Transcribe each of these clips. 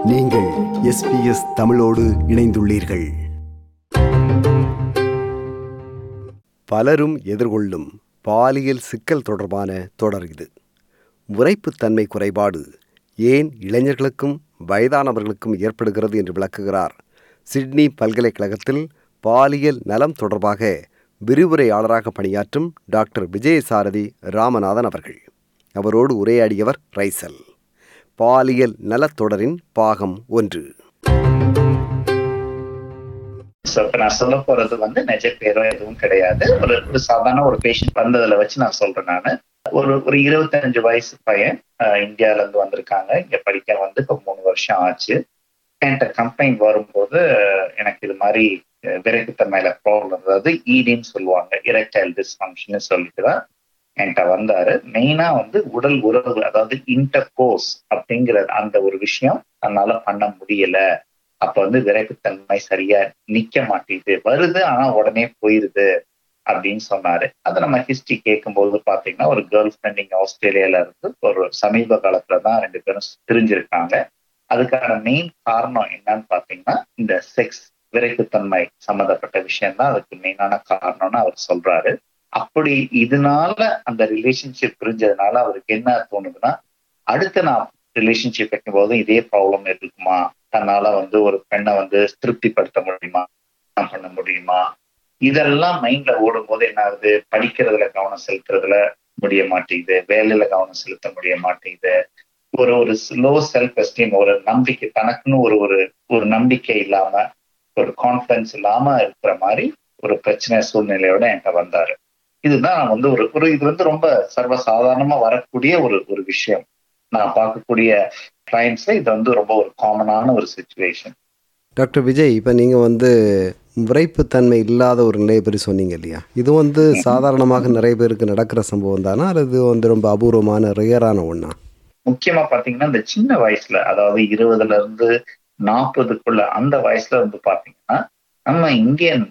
நீங்கள் எஸ்பிஎஸ் தமிழோடு இணைந்துள்ளீர்கள் பலரும் எதிர்கொள்ளும் பாலியல் சிக்கல் தொடர்பான தொடர் இது உரைப்புத்தன்மை குறைபாடு ஏன் இளைஞர்களுக்கும் வயதானவர்களுக்கும் ஏற்படுகிறது என்று விளக்குகிறார் சிட்னி பல்கலைக்கழகத்தில் பாலியல் நலம் தொடர்பாக விரிவுரையாளராக பணியாற்றும் டாக்டர் விஜயசாரதி ராமநாதன் அவர்கள் அவரோடு உரையாடியவர் ரைசல் பாலியல் நலத்தொடரின் பாகம் ஒன்று So, இப்ப நான் சொல்ல போறது வந்து நிஜ பேரோ எதுவும் கிடையாது ஒரு ஒரு சாதாரண ஒரு பேஷண்ட் வந்ததுல வச்சு நான் சொல்றேன் நானு ஒரு ஒரு இருபத்தஞ்சு வயசு பையன் அஹ், இந்தியால இருந்து வந்திருக்காங்க இங்க படிக்க வந்து இப்ப மூணு வருஷம் ஆச்சு என்கிட்ட கம்ப்ளைண்ட் வரும்போது அஹ், எனக்கு இது மாதிரி அஹ், விரைப்புத்தன்மையில ப்ராப்ளம் அதாவது ஈடின்னு சொல்லுவாங்க இரெக்டைல் டிஸ்ஃபங்க்ஷன் சொல்லிட்டு தான் என்கிட்ட வந்தாரு மெயினா வந்து உடல் உறவு அதாவது இன்டர் கோர்ஸ் அப்படிங்கிற அந்த ஒரு விஷயம் தன்னால பண்ண முடியல அப்ப வந்து விரைப்புத்தன்மை சரியா நிக்க மாட்டேங்குது வருது ஆனா உடனே போயிருது அப்படின்னு சொன்னாரு அதை நம்ம ஹிஸ்டரி கேட்கும்போது பாத்தீங்கன்னா ஒரு கேர்ள் ஃப்ரெண்ட் இங்க ஆஸ்திரேலியால இருந்து ஒரு சமீப காலத்துல தான் ரெண்டு பேரும் பிரிஞ்சிருக்காங்க அதுக்கான மெயின் காரணம் என்னன்னு பாத்தீங்கன்னா இந்த செக்ஸ் விரைப்புத்தன்மை சம்மந்தப்பட்ட விஷயம் தான் அதுக்கு மெயினான காரணம்னு அவர் சொல்றாரு அப்படி இதனால அந்த ரிலேஷன்ஷிப் பிரிஞ்சதுனால அவருக்கு என்ன தோணுதுன்னா அடுத்து நான் ரிலேஷன்ஷிப் வைக்கும்போது இதே ப்ராப்ளம் இருக்குமா தன்னால வந்து ஒரு பெண்ணை வந்து திருப்திப்படுத்த முடியுமா என்ன பண்ண முடியுமா இதெல்லாம் மைண்ட்ல ஓடும் போது என்ன ஆகுது படிக்கிறதுல கவனம் செலுத்துறதுல முடிய மாட்டேங்குது வேலையில கவனம் செலுத்த முடிய மாட்டேங்குது ஒரு ஒரு லோ செல்ஃப் எஸ்டீம் ஒரு நம்பிக்கை தனக்குன்னு ஒரு ஒரு ஒரு நம்பிக்கை இல்லாம ஒரு கான்பிடன்ஸ் இல்லாம இருக்கிற மாதிரி ஒரு பிரச்சனை சூழ்நிலையோட என்கிட்ட வந்தாரு இதுதான் நான் வந்து ஒரு ஒரு இது வந்து ரொம்ப சர்வசாதாரணமா வரக்கூடிய ஒரு ஒரு விஷயம் நான் பார்க்கக்கூடிய கிளைண்ட்ஸ்ல இது வந்து ரொம்ப ஒரு காமனான ஒரு சுச்சுவேஷன் டாக்டர் விஜய் இப்போ நீங்கள் வந்து விரைப்புத்தன்மை இல்லாத ஒரு நிலையை பற்றி சொன்னீங்க இல்லையா இது வந்து சாதாரணமாக நிறைய பேருக்கு நடக்கிற சம்பவம் தானா அல்லது வந்து ரொம்ப அபூர்வமான ரியரான ஒன்றா முக்கியமா பாத்தீங்கன்னா இந்த சின்ன வயசுல அதாவது இருபதுல இருந்து நாற்பதுக்குள்ள அந்த வயசுல வந்து பாத்தீங்கன்னா நம்ம இந்தியன்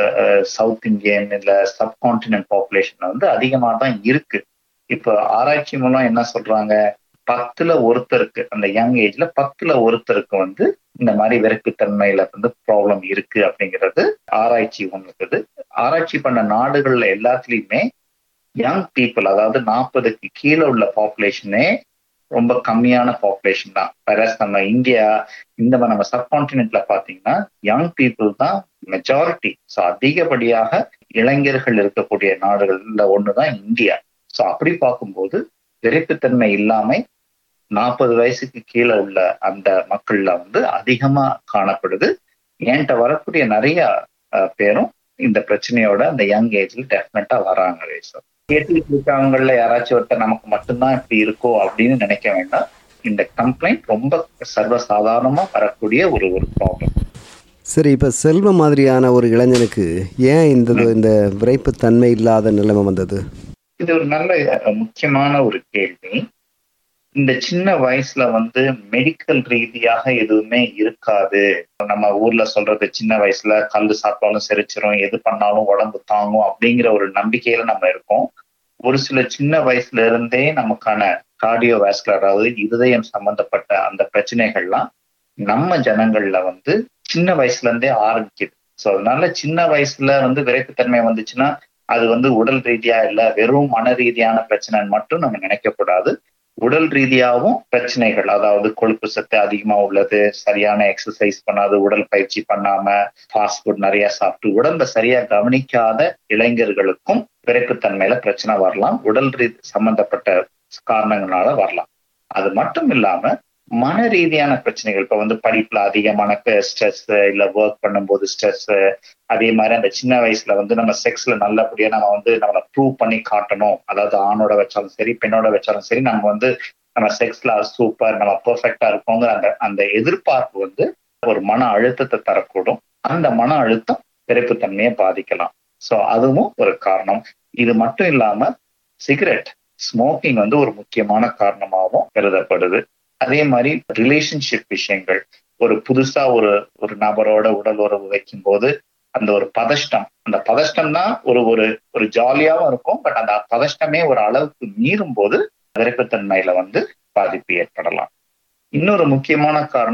சவுத் இந்தியன் இல்ல சப்கான்டினென்ட் பாப்புலேஷன் வந்து அதிகமா தான் இருக்கு இப்ப ஆராய்ச்சி மூலம் என்ன சொல்றாங்க பத்துல ஒருத்தருக்கு அந்த யங் ஏஜ்ல பத்துல ஒருத்தருக்கு வந்து இந்த மாதிரி விரக்குத்தன்மையில வந்து ப்ராப்ளம் இருக்கு அப்படிங்கிறது ஆராய்ச்சி ஒண்ணுக்குது ஆராய்ச்சி பண்ண நாடுகள்ல எல்லாத்துலயுமே யங் பீப்புள் அதாவது நாற்பதுக்கு கீழே உள்ள பாப்புலேஷனே ரொம்ப கம்மியான பாப்புலேஷன் தான் வேற நம்ம இந்தியா இந்த மாதிரி நம்ம சப்கான்டினென்ட்ல பாத்தீங்கன்னா யங் பீப்புள் தான் மெஜாரிட்டி ஸோ அதிகப்படியாக இளைஞர்கள் இருக்கக்கூடிய நாடுகள்ல ஒண்ணுதான் இந்தியா ஸோ அப்படி பார்க்கும்போது விரைப்புத்தன்மை இல்லாம நாற்பது வயசுக்கு கீழே உள்ள அந்த மக்கள்ல வந்து அதிகமா காணப்படுது என்கிட்ட வரக்கூடிய நிறைய அஹ், பேரும் இந்த பிரச்சனையோட அந்த யங் ஏஜ்ல டெஃபினட்டா வராங்க ரேசர் கேட்டுட்டு இருக்கவங்கள யாராச்சும் ஒருத்தர் நமக்கு மட்டும்தான் இப்படி இருக்கோ அப்படின்னு நினைக்க வேண்டாம் இந்த கம்ப்ளைண்ட் ரொம்ப சர்வசாதாரணமா வரக்கூடிய ஒரு ஒரு ப்ராப்ளம் சரி இப்போ செல்வ மாதிரியான ஒரு இளைஞனுக்கு ஏன் இந்த இந்த விரைப்புத்தன்மை இல்லாத நிலைமை வந்தது இது ஒரு நல்ல அஹ், முக்கியமான ஒரு கேள்வி இந்த சின்ன வயசுல வந்து மெடிக்கல் ரீதியாக எதுவுமே இருக்காது நம்ம ஊர்ல சொல்றது சின்ன வயசுல கல்லு சாப்பிட்டாலும் செரிச்சிரும் எது பண்ணாலும் உடம்பு தாங்கும் அப்படிங்கிற ஒரு நம்பிக்கையில நம்ம இருக்கோம் ஒரு சில சின்ன வயசுல இருந்தே நமக்கான கார்டியோவாஸ்குலர் அதாவது இருதயம் சம்பந்தப்பட்ட அந்த பிரச்சனைகள்லாம் நம்ம ஜனங்கள்ல வந்து சின்ன வயசுல இருந்தே ஆரம்பிக்குது ஸோ அதனால சின்ன வயசுல வந்து விரைப்புத்தன்மை வந்துச்சுன்னா அது வந்து உடல் ரீதியா இல்ல வெறும் மன ரீதியான பிரச்சனைன்னு மட்டும் நம்ம நினைக்கக்கூடாது உடல் ரீதியாகவும் பிரச்சனைகள் அதாவது கொழுப்பு சத்து அதிகமா உள்ளது சரியான எக்ஸசைஸ் பண்ணாது உடல் பயிற்சி பண்ணாம ஃபாஸ்ட் ஃபுட் நிறைய சாப்பிட்டு உடம்ப சரியா கவனிக்காத இளைஞர்களுக்கும் விரைப்புத்தன்மையில பிரச்சனை வரலாம் உடல் ரீ சம்பந்தப்பட்ட காரணங்களால வரலாம் அது மட்டும் இல்லாம மன ரீதியான பிரச்சனைகள் இப்ப வந்து படிப்புல அதிகமான ஸ்ட்ரெஸ் இல்ல ஒர்க் பண்ணும்போது ஸ்ட்ரெஸ் அதே மாதிரி அந்த சின்ன வயசுல வந்து நம்ம செக்ஸ்ல நல்லபடியா நம்ம வந்து நம்மளை ப்ரூவ் பண்ணி காட்டணும் அதாவது ஆணோட வச்சாலும் சரி பெண்ணோட வச்சாலும் சரி நம்ம வந்து நம்ம செக்ஸ்ல சூப்பர் நம்ம பெர்ஃபெக்டா இருக்கோங்கிற அந்த அந்த எதிர்பார்ப்பு வந்து ஒரு மன அழுத்தத்தை தரக்கூடும் அந்த மன அழுத்தம் பிறப்புத்தன்மையை பாதிக்கலாம் ஸோ அதுவும் ஒரு காரணம் இது மட்டும் இல்லாம சிகரெட் ஸ்மோக்கிங் வந்து ஒரு முக்கியமான காரணமாகவும் கருதப்படுது அதே மாதிரி ரிலேஷன்ஷிப் விஷயங்கள் ஒரு புதுசா ஒரு ஒரு நபரோட உடல் உறவு வைக்கும் போது அந்த ஒரு பதஷ்டம் அந்த பதஷ்டம் தான் ஒரு ஒரு ஒரு ஜாலியாவும் இருக்கும் பட் அந்த பதஷ்டமே ஒரு அளவுக்கு மீறும் போது விரைப்புத்தன்மையில வந்து பாதிப்பு ஏற்படலாம் இன்னொரு முக்கியமான காரணம்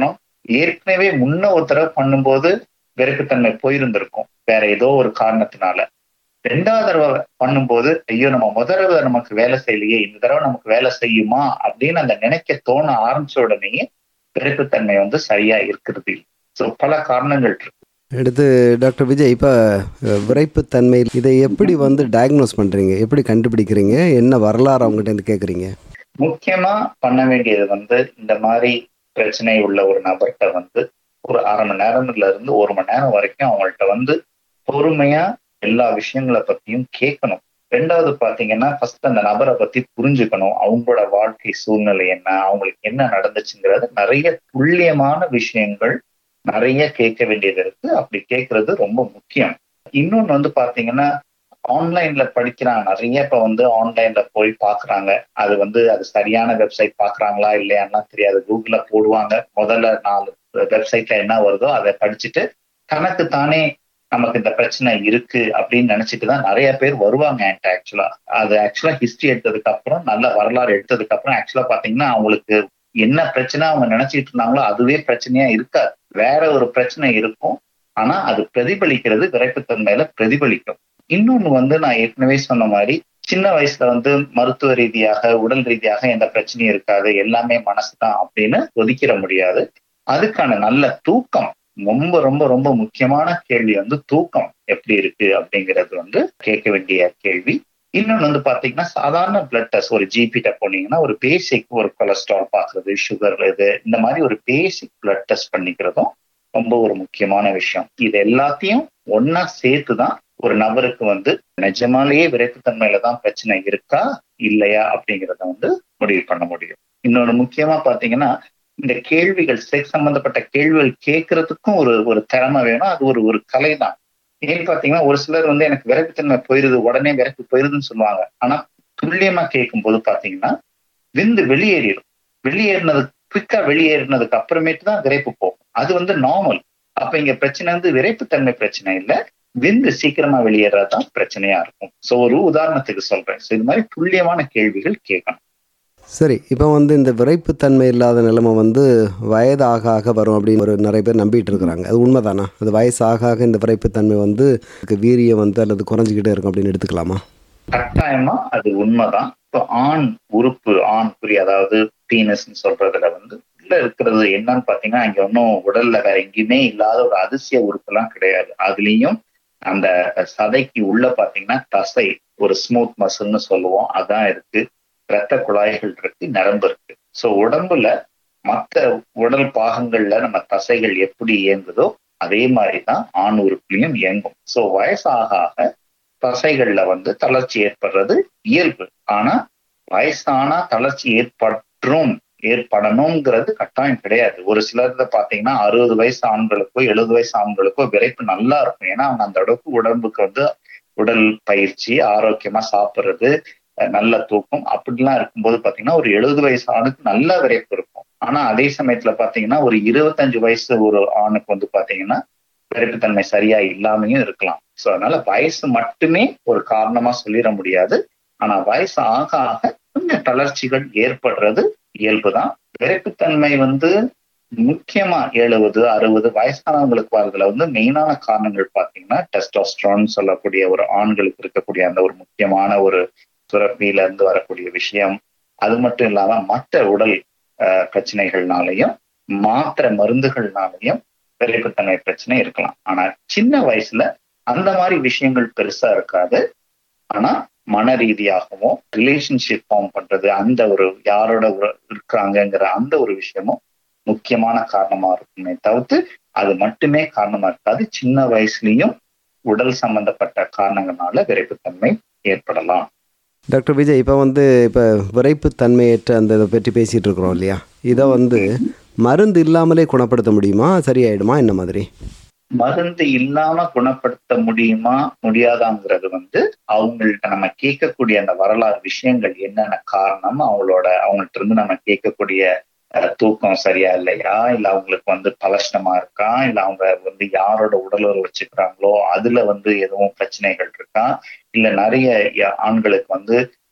ஏற்கனவே முன்ன ஒரு தடவை பண்ணும்போது விரைப்புத்தன்மை போயிருந்திருக்கும் வேற ஏதோ ஒரு காரணத்தினால ரெண்டாவது தடவை பண்ணும்போது ஐயோ நம்ம முதல் தடவை நமக்கு வேலை செய்யலையே இந்த தடவை நமக்கு வேலை செய்யுமா அப்படின்னு அந்த நினைக்க தோண ஆரம்பிச்ச உடனேயே விரைப்புத்தன்மை வந்து சரியா இருக்கிறது ஸோ பல காரணங்கள் இருக்கு அடுத்து டாக்டர் விஜய் இப்போ விரைப்புத்தன்மை இதை எப்படி வந்து டயக்னோஸ் பண்ணுறீங்க எப்படி கண்டுபிடிக்கிறீங்க என்ன வரலாறு அவங்ககிட்ட இருந்து கேட்குறீங்க முக்கியமா பண்ண வேண்டியது வந்து இந்த மாதிரி பிரச்சனை உள்ள ஒரு நபர்கிட்ட வந்து ஒரு அரை மணி நேரம்ல இருந்து ஒரு மணி நேரம் வரைக்கும் அவங்கள்ட்ட வந்து பொறுமையா எல்லா விஷயங்களை பத்தியும் கேட்கணும் ரெண்டாவது பாத்தீங்கன்னா ஃபர்ஸ்ட் அந்த நபரை பத்தி புரிஞ்சுக்கணும் அவங்களோட வாழ்க்கை சூழ்நிலை என்ன அவங்களுக்கு என்ன நடந்துச்சுங்கிறது நிறைய துல்லியமான விஷயங்கள் நிறைய கேட்க வேண்டியது இருக்கு அப்படி கேட்கறது ரொம்ப முக்கியம் இன்னொன்னு வந்து பாத்தீங்கன்னா ஆன்லைன்ல படிக்கிறாங்க நிறைய இப்ப வந்து ஆன்லைன்ல போய் பாக்குறாங்க அது வந்து அது சரியான வெப்சைட் பாக்குறாங்களா இல்லையான்னா தெரியாது கூகுள்ல போடுவாங்க முதல்ல நாலு வெப்சைட்ல என்ன வருதோ அதை படிச்சுட்டு தனக்கு தானே நமக்கு இந்த பிரச்சனை இருக்கு அப்படின்னு நினைச்சிட்டு தான் நிறைய பேர் வருவாங்க என்கிட்ட ஆக்சுவலா அது ஆக்சுவலா ஹிஸ்டரி எடுத்ததுக்கு அப்புறம் நல்ல வரலாறு எடுத்ததுக்கு அப்புறம் ஆக்சுவலா பாத்தீங்கன்னா அவங்களுக்கு என்ன பிரச்சனை அவங்க நினைச்சிட்டு இருந்தாங்களோ அதுவே பிரச்சனையா இருக்காது வேற ஒரு பிரச்சனை இருக்கும் ஆனா அது பிரதிபலிக்கிறது விரைப்புத்தன்மையில பிரதிபலிக்கும் இன்னொன்னு வந்து நான் ஏற்கனவே சொன்ன மாதிரி சின்ன வயசுல வந்து மருத்துவ ரீதியாக உடல் ரீதியாக எந்த பிரச்சனையும் இருக்காது எல்லாமே மனசு தான் அப்படின்னு ஒதுக்கிட முடியாது அதுக்கான நல்ல தூக்கம் ரொம்ப ரொம்ப ரொம்ப முக்கியமான கேள்வி வந்து தூக்கம் எப்படி இருக்கு அப்படிங்கிறது வந்து கேட்க வேண்டிய கேள்வி இன்னொன்று வந்து பாத்தீங்கன்னா சாதாரண பிளட் டெஸ்ட் ஒரு ஜிபிட்ட போனீங்கன்னா ஒரு பேசிக் ஒரு கொலஸ்ட்ரால் பாக்குறது சுகர் இது இந்த மாதிரி ஒரு பேசிக் பிளட் டெஸ்ட் பண்ணிக்கிறதும் ரொம்ப ஒரு முக்கியமான விஷயம் இது எல்லாத்தையும் ஒன்னா சேர்த்து தான் ஒரு நபருக்கு வந்து நிஜமாலேயே விரைப்புத்தன்மையில தான் பிரச்சனை இருக்கா இல்லையா அப்படிங்கிறத வந்து முடிவு பண்ண முடியும் இன்னொன்று முக்கியமா பாத்தீங்கன்னா இந்த கேள்விகள் செக்ஸ் சம்பந்தப்பட்ட கேள்விகள் கேட்கறதுக்கும் ஒரு ஒரு திறமை வேணும் அது ஒரு ஒரு கலை தான் ஏன்னு பாத்தீங்கன்னா ஒரு சிலர் வந்து எனக்கு விரைப்புத்தன்மை போயிருது உடனே விரைப்பு போயிருதுன்னு சொல்லுவாங்க ஆனா துல்லியமா கேட்கும் போது பாத்தீங்கன்னா விந்து வெளியேறிடும் வெளியேறினது குவிக்கா வெளியேறினதுக்கு அப்புறமேட்டு தான் விரைப்பு போகும் அது வந்து நார்மல் அப்ப இங்க பிரச்சனை வந்து விரைப்புத்தன்மை பிரச்சனை இல்லை விந்து சீக்கிரமா வெளியேறதான் பிரச்சனையா இருக்கும் சோ ஒரு உதாரணத்துக்கு சொல்றேன் ஸோ இது மாதிரி துல்லியமான கேள்விகள் கேட்கணும் சரி இப்போ வந்து இந்த விரைப்புத்தன்மை இல்லாத நிலைமை வந்து வயது ஆக ஆக வரும் அப்படின்னு ஒரு நிறைய பேர் நம்பிட்டு இருக்கிறாங்க அது உண்மைதானா அது வயசு ஆக ஆக இந்த விரைப்புத்தன்மை வந்து வீரியம் வந்து அல்லது குறைஞ்சிக்கிட்டே இருக்கும் அப்படின்னு எடுத்துக்கலாமா கட்டாயமா அது உண்மைதான் இப்போ ஆண் உறுப்பு ஆண் குறி அதாவது பீனஸ்ன்னு சொல்றதுல வந்து உள்ள இருக்கிறது என்னன்னு பாத்தீங்கன்னா இங்க ஒன்றும் உடல்ல வேற எங்கேயுமே இல்லாத ஒரு அதிசய உறுப்புலாம் கிடையாது அதுலயும் அந்த சதைக்கு உள்ள பாத்தீங்கன்னா தசை ஒரு ஸ்மூத் மசில்னு சொல்லுவோம் அதான் இருக்கு இரத்த குழாய்கள் இருக்கு நரம்பு இருக்கு ஸோ உடம்புல மற்ற உடல் பாகங்கள்ல நம்ம தசைகள் எப்படி இயங்குதோ அதே மாதிரிதான் ஆண் உறுப்புலையும் இயங்கும் ஸோ வயசாக ஆக தசைகள்ல வந்து தளர்ச்சி ஏற்படுறது இயல்பு ஆனா வயசானா தளர்ச்சி ஏற்பற்றும் ஏற்படணுங்கிறது கட்டாயம் கிடையாது ஒரு சிலர்ல பாத்தீங்கன்னா அறுபது வயசு ஆண்களுக்கோ எழுபது வயசு ஆண்களுக்கோ விரைப்பு நல்லா இருக்கும் ஏன்னா அவங்க அந்த அளவுக்கு உடம்புக்கு வந்து உடல் பயிற்சி ஆரோக்கியமா சாப்பிடுறது நல்ல தூக்கம் அப்படிலாம் இருக்கும்போது பாத்தீங்கன்னா ஒரு எழுபது வயசு ஆணுக்கு நல்ல விரைப்பு இருக்கும் ஆனா அதே சமயத்துல பாத்தீங்கன்னா ஒரு இருபத்தஞ்சு வயசு ஒரு ஆணுக்கு வந்து பாத்தீங்கன்னா விரைப்புத்தன்மை சரியா இல்லாமையும் இருக்கலாம் சோ அதனால வயசு மட்டுமே ஒரு காரணமா சொல்லிட முடியாது ஆனா வயசு ஆக ஆக கொஞ்சம் தளர்ச்சிகள் ஏற்படுறது இயல்புதான் விரைப்புத்தன்மை வந்து முக்கியமா எழுபது அறுபது வயசானவங்களுக்கு வரதுல வந்து மெயினான காரணங்கள் பாத்தீங்கன்னா டெஸ்டோஸ்ட்ரான் சொல்லக்கூடிய ஒரு ஆண்களுக்கு இருக்கக்கூடிய அந்த ஒரு முக்கியமான ஒரு சுரப்பியில இருந்து வரக்கூடிய விஷயம் அது மட்டும் இல்லாம மற்ற உடல் பிரச்சனைகள்னாலையும் மாத்திரை மருந்துகள்னாலையும் விரைப்புத்தன்மை பிரச்சனை இருக்கலாம் ஆனா சின்ன வயசுல அந்த மாதிரி விஷயங்கள் பெருசா இருக்காது ஆனா மன ரீதியாகவும் ரிலேஷன்ஷிப் ஃபார்ம் பண்றது அந்த ஒரு யாரோட இருக்காங்கங்கிற அந்த ஒரு விஷயமும் முக்கியமான காரணமா இருக்குமே தவிர்த்து அது மட்டுமே காரணமா இருக்காது சின்ன வயசுலயும் உடல் சம்பந்தப்பட்ட காரணங்களால விரைப்புத்தன்மை ஏற்படலாம் டாக்டர் விஜய் இப்போ வந்து இப்போ விரைப்புத்தன்மையற்ற அந்த இதை பற்றி பேசிகிட்டு இருக்கிறோம் இல்லையா இதை வந்து மருந்து இல்லாமலே குணப்படுத்த முடியுமா சரியாயிடுமா என்ன மாதிரி மருந்து இல்லாம குணப்படுத்த முடியுமா முடியாதாங்கிறது வந்து அவங்கள்ட்ட நம்ம கேட்கக்கூடிய அந்த வரலாறு விஷயங்கள் என்னென்ன காரணம் அவங்களோட அவங்கள்ட்ட இருந்து நம்ம கேட்கக்கூடிய தூக்கம் சரியா இல்லையா இல்ல அவங்களுக்கு வந்து பலஷ்டமா இருக்கா இல்ல அவங்க வந்து யாரோட உடலுறவு வச்சுக்கிறாங்களோ அதுல வந்து எதுவும் பிரச்சனைகள் இருக்கா இல்ல நிறைய ஆண்களுக்கு வந்து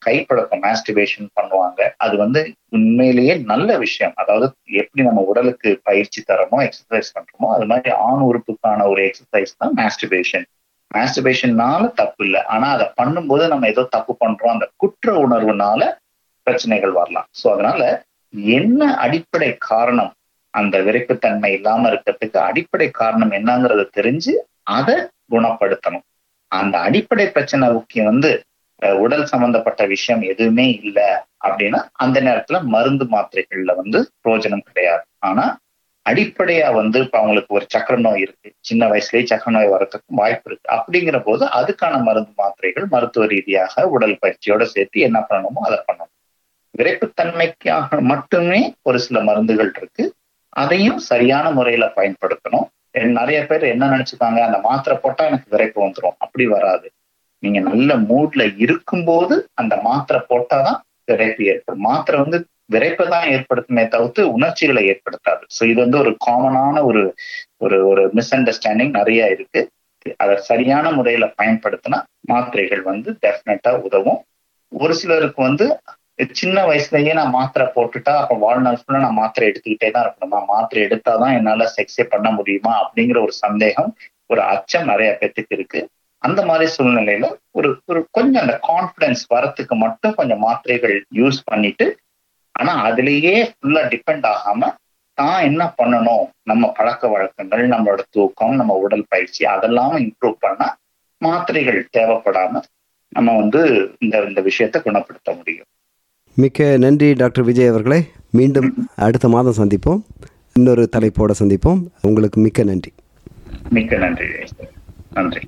கைப்பழக்கம் மாஸ்டிவேஷன் பண்ணுவாங்க அது வந்து உண்மையிலேயே நல்ல விஷயம் அதாவது எப்படி நம்ம உடலுக்கு பயிற்சி தரமோ எக்ஸசைஸ் பண்றோமோ அது மாதிரி ஆண் உறுப்புக்கான ஒரு எக்ஸசைஸ் தான் மாஸ்டிவேஷன் மாஸ்டிவேஷன்னால தப்பு இல்லை ஆனா அதை பண்ணும்போது நம்ம ஏதோ தப்பு பண்றோம் அந்த குற்ற உணர்வுனால பிரச்சனைகள் வரலாம் ஸோ அதனால என்ன அடிப்படை காரணம் அந்த விரைப்புத்தன்மை இல்லாம இருக்கிறதுக்கு அடிப்படை காரணம் என்னங்கிறத தெரிஞ்சு அதை குணப்படுத்தணும் அந்த அடிப்படை பிரச்சனைக்கு வந்து அஹ், உடல் சம்பந்தப்பட்ட விஷயம் எதுவுமே இல்லை அப்படின்னா அந்த நேரத்துல மருந்து மாத்திரைகள்ல வந்து பிரயோஜனம் கிடையாது ஆனா அடிப்படையா வந்து இப்ப அவங்களுக்கு ஒரு சக்கர நோய் இருக்கு சின்ன வயசுலயே சக்கர நோய் வரதுக்கு வாய்ப்பு இருக்கு அப்படிங்கிற போது அதுக்கான மருந்து மாத்திரைகள் மருத்துவ ரீதியாக உடல் பயிற்சியோட சேர்த்து என்ன பண்ணணுமோ அதை பண்ணணும் விரைப்புத்தன்மைக்காக மட்டுமே ஒரு சில மருந்துகள் இருக்கு அதையும் சரியான முறையில பயன்படுத்தணும் என் நிறைய பேர் என்ன நினைச்சுக்காங்க அந்த மாத்திரை போட்டா எனக்கு விரைப்பு வந்துடும் அப்படி வராது நீங்க நல்ல மூட்ல இருக்கும்போது அந்த மாத்திரை போட்டாதான் விரைப்பு ஏற்படும் மாத்திரை வந்து விரைப்பை தான் ஏற்படுத்துமே தவிர்த்து உணர்ச்சிகளை ஏற்படுத்தாது ஸோ இது வந்து ஒரு காமனான ஒரு ஒரு ஒரு மிஸ் அண்டர்ஸ்டாண்டிங் நிறைய இருக்கு அதை சரியான முறையில பயன்படுத்தினா மாத்திரைகள் வந்து டெஃபினட்டா உதவும் ஒரு சிலருக்கு வந்து சின்ன வயசுலயே நான் மாத்திரை போட்டுட்டா அப்ப வாழ்நாள் ஃபுல்லா நான் மாத்திரை எடுத்துக்கிட்டே தான் இருக்கணுமா மாத்திரை எடுத்தாதான் என்னால செக்ஸே பண்ண முடியுமா அப்படிங்கிற ஒரு சந்தேகம் ஒரு அச்சம் நிறைய பேத்துக்கு இருக்கு அந்த மாதிரி சூழ்நிலையில ஒரு ஒரு கொஞ்சம் அந்த கான்பிடன்ஸ் வரத்துக்கு மட்டும் கொஞ்சம் மாத்திரைகள் யூஸ் பண்ணிட்டு ஆனா அதுலயே ஃபுல்லா டிபெண்ட் ஆகாம தான் என்ன பண்ணணும் நம்ம பழக்க வழக்கங்கள் நம்மளோட தூக்கம் நம்ம உடல் பயிற்சி அதெல்லாம் இம்ப்ரூவ் பண்ணா மாத்திரைகள் தேவைப்படாம நம்ம வந்து இந்த இந்த விஷயத்தை குணப்படுத்த முடியும் மிக்க நன்றி டாக்டர் விஜய் அவர்களே மீண்டும் அடுத்த மாதம் சந்திப்போம் இன்னொரு தலைப்போட சந்திப்போம் உங்களுக்கு மிக்க நன்றி மிக்க நன்றி நன்றி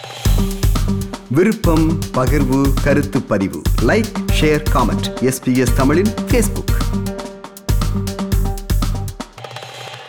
விருப்பம் பகிர்வு கருத்து பதிவு லைக் ஷேர் காமெண்ட் எஸ்பிஎஸ் தமிழின் ஃபேஸ்புக்